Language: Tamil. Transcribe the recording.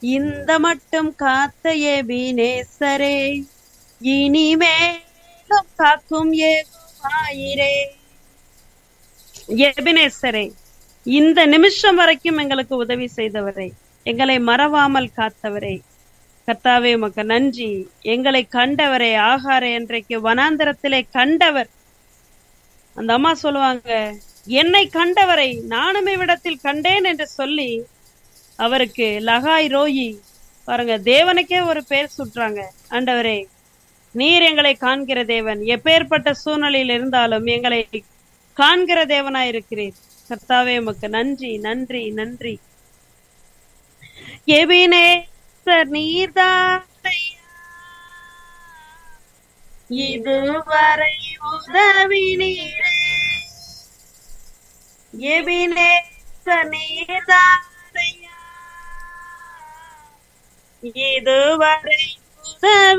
இந்த மட்டும் காத்த எபினேசரே இனிமேலும் காக்கும் ஏகுமாயிரே எபினேசரே இந்த நிமிஷம் வரைக்கும் எங்களுக்கு உதவி செய்தவரே எங்களை மறவாமல் காத்தவரே கர்த்தாவே உமக்கு நன்றி எங்களை கண்டவரே ஆகார இன்றைக்கு வனாந்திரத்திலே கண்டவர் அந்த அம்மா சொல்லுவாங்க என்னை கண்டவரை நானும் இவ்விடத்தில் கண்டேன் என்று சொல்லி அவருக்கு லகாய் ரோயி பாருங்க தேவனுக்கே ஒரு பேர் சுட்டுறாங்க ஆண்டவரே நீர் எங்களை காண்கிற தேவன் எப்பேற்பட்ட சூழ்நிலையில் இருந்தாலும் எங்களை காண்கிற தேவனாய் இருக்கிறீர் கர்த்தாவே உமக்கு நன்றி நன்றி நன்றி எபினேசர் நீர்தானையா இதுவரை உதவி நீரே எபினேசர் நீர்தானையா இதுவரை உதவி